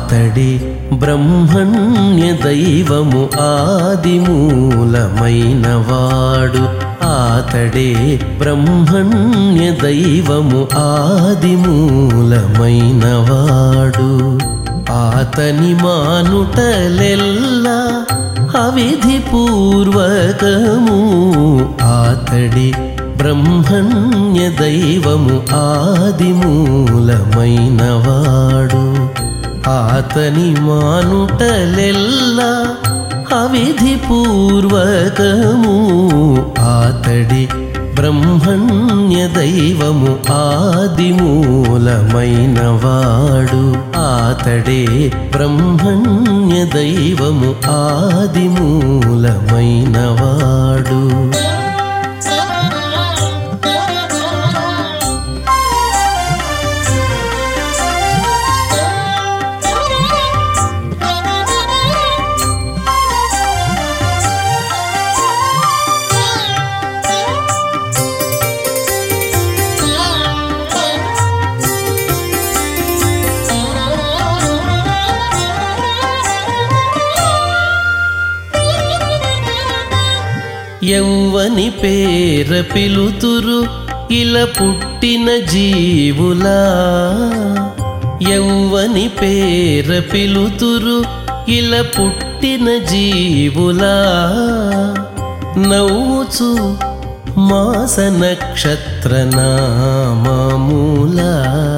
ఆతడి బ్రహ్మణ్య దైవము ఆదిమూలమైన వాడు ఆతడే బ్రహ్మణ్య దైవము ఆదిమూలమైన వాడు ఆతని మానుటలెల్లా అవిధి పూర్వకము ఆతడి బ్రహ్మణ్య దైవము ఆదిమూలమైన వాడు ఆతని మానుటలెల్లా అవిధి పూర్వకము ఆతడి బ్రహ్మణ్య దైవము ఆదిమూలమైన వాడు ఆతడే బ్రహ్మణ్య దైవము ఆదిమూలమైన వాడు ఎవ్వని పేర పిలుతురు ఇలా పుట్టిన జీవులా ఎవ్వని పేర పిలుతురు ఇలా పుట్టిన జీవులా నవ్వుచు మాస నక్షత్ర నామూలా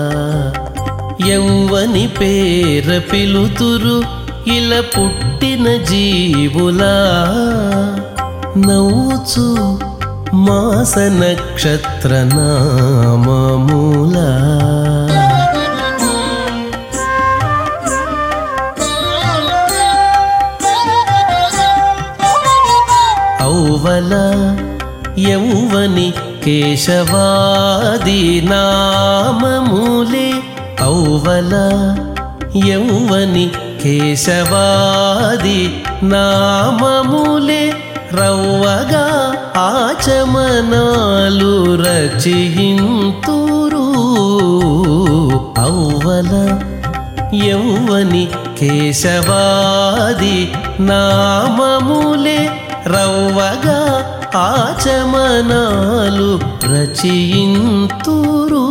ఎవ్వని పేర పిలుతురు ఇలా పుట్టిన జీవులా నవ్వుచు మాస నక్షత్ర నామూలా ఔవల యౌవని కేశవాది నామములే ఔవల యౌవని కేశవాది నామములే రవ్వగా ఆచమనాలు రచయింతురు ఔవల యౌవని కేశవాది నామములే రవ్వగా ఆచమనాలు రచయింతురు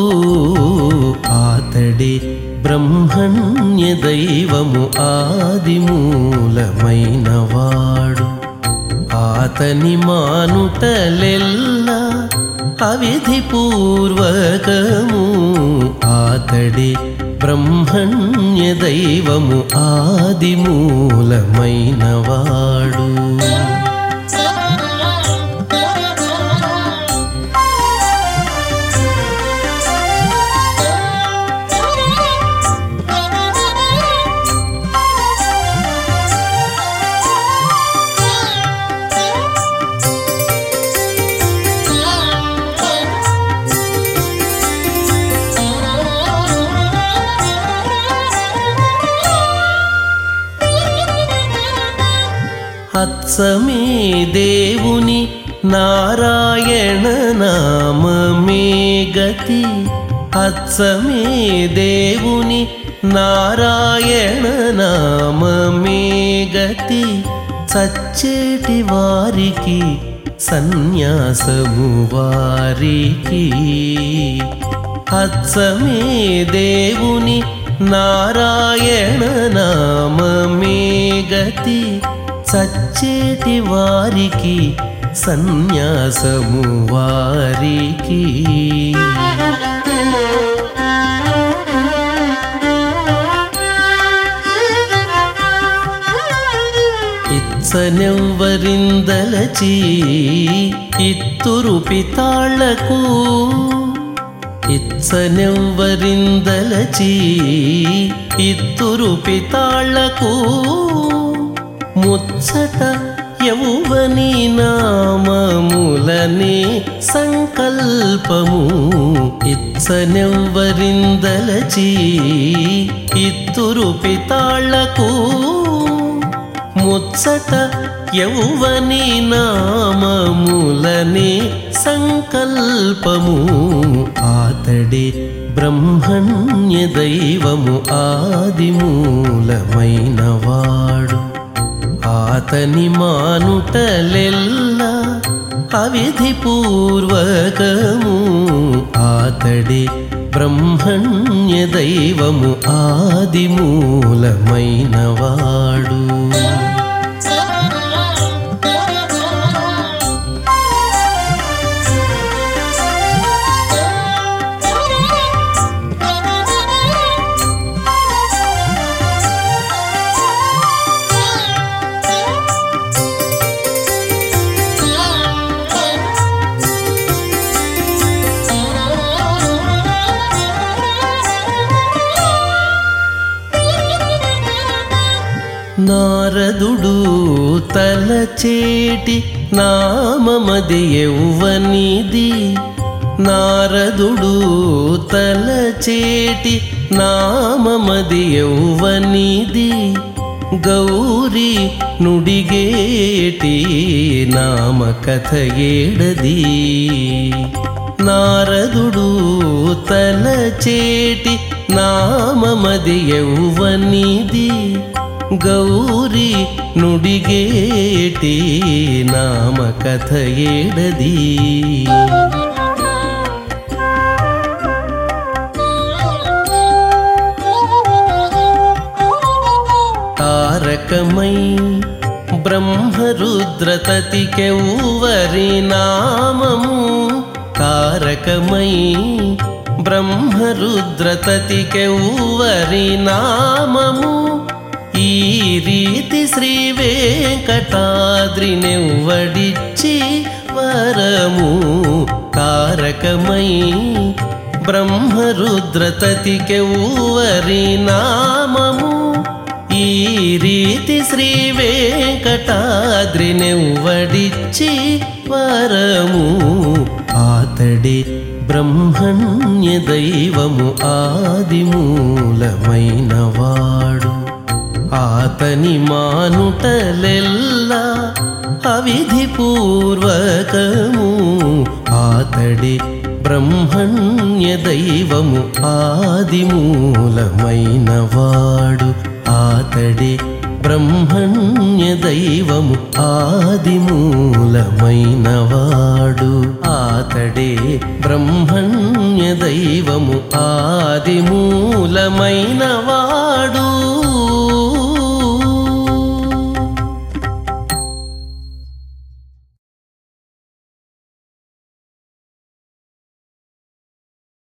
ఆతడి బ్రహ్మణ్య దైవము ఆదిమూలమైన వాడు ఆతని మానుటలెల్లా అవిధి పూర్వకము ఆతడి బ్రహ్మణ్య దైవము ఆదిమూలమైన వాడు అత్సమే దేవుని నారాయణ నామమే గతి అత్సమే దేవుని నారాయణ నామమే గతి సచ్చేటి వారికి సన్యాసము వారికి అత్సమే దేవుని నారాయణ నామమే గతి సచ్చేటి వారికి సన్యాసము వారికి ఇచ్చనెవ్వరిందలచి ఇత్తురు పితాళ్లకు ఇచ్చనెవ్వరిందలచి ఇత్తురు పితాళ్లకు ముచ్చట యౌవని నామములనే సంకల్పము ఇచ్చనెవ్వరిందలచి ఇత్తురు పితాళ్లకు ముచ్చట యౌవని నామములనే సంకల్పము ఆతడే బ్రహ్మణ్య దైవము ఆదిమూలమైనవాడు ఆతని మానుటలెల్లా అవిధి పూర్వకము ఆతడే బ్రహ్మణ్య దైవము ఆదిమూలమైనవాడు నారదుడు తలచేటి నామమది ఎవ్వనిది నారదుడు తలచేటి నామమది ఎవ్వనిది గౌరి నుడిగేటి నామ కథ ఏడది నారదుడు తలచేటి నామమది ఎవ్వనిది గౌరి నుడిగేటి నామ కథ ఏడది తారకమై బ్రహ్మరుద్రతతికెవ్వరి నామము తారకమై బ్రహ్మరుద్రతతికెవ్వరి నామము ఈ రీతి శ్రీ వెంకటాద్రినెవ్వడిచ్చి వరము తారకమై బ్రహ్మరుద్రతతికెవ్వరి నామము ఈ రీతి శ్రీ వెంకటాద్రినెవ్వడిచ్చి వరము ఆతడే బ్రహ్మణ్య దైవము ఆదిమూలమైనవాడు ఆతని మానుటలెల్లా అవిధి పూర్వకము ఆతడే బ్రహ్మణ్య దైవము ఆదిమూలమైనవాడు ఆతడే బ్రహ్మణ్య దైవము ఆదిమూలమైనవాడు ఆతడే బ్రహ్మణ్య దైవము ఆదిమూలమైనవాడు